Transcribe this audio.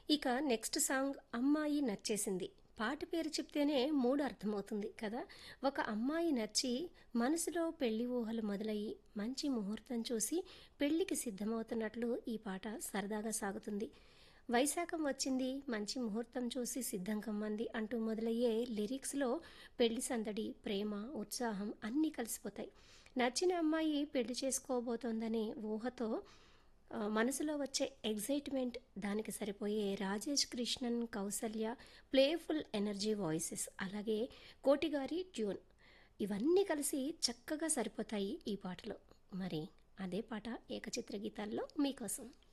ఇక next song అమ్మాయి నచ్చేసింది పాట పేరు చెప్తేనే మూడు అర్థమవుతుంది కదా ఒక అమ్మాయి నచ్చి మనసులో పెళ్లి ఊహలు మొదలయ్యి మంచి ముహూర్తం చూసి పెళ్లికి సిద్ధమవుతున్నట్లు ఈ పాట సరదాగా సాగుతుంది వైశాఖం వచ్చింది మంచి ముహూర్తం చూసి సిద్ధం కమ్మంది అంటూ మొదలయ్యే లిరిక్స్లో పెళ్లి సందడి ప్రేమ ఉత్సాహం అన్నీ కలిసిపోతాయి నచ్చిన అమ్మాయి పెళ్లి చేసుకోబోతోందనే ఊహతో ఆ, మనసులో వచ్చే ఎగ్జైట్మెంట్ దానికి సరిపోయే Rajesh Krishnan Kausalya playful energy voices అలాగే కోటిగారి ట్యూన్ ఇవన్నీ కలిసి చక్కగా సరిపోతాయి ఈ పాటలో మరి అదే పాట ఏకచిత్ర గీతాల్లో మీకోసం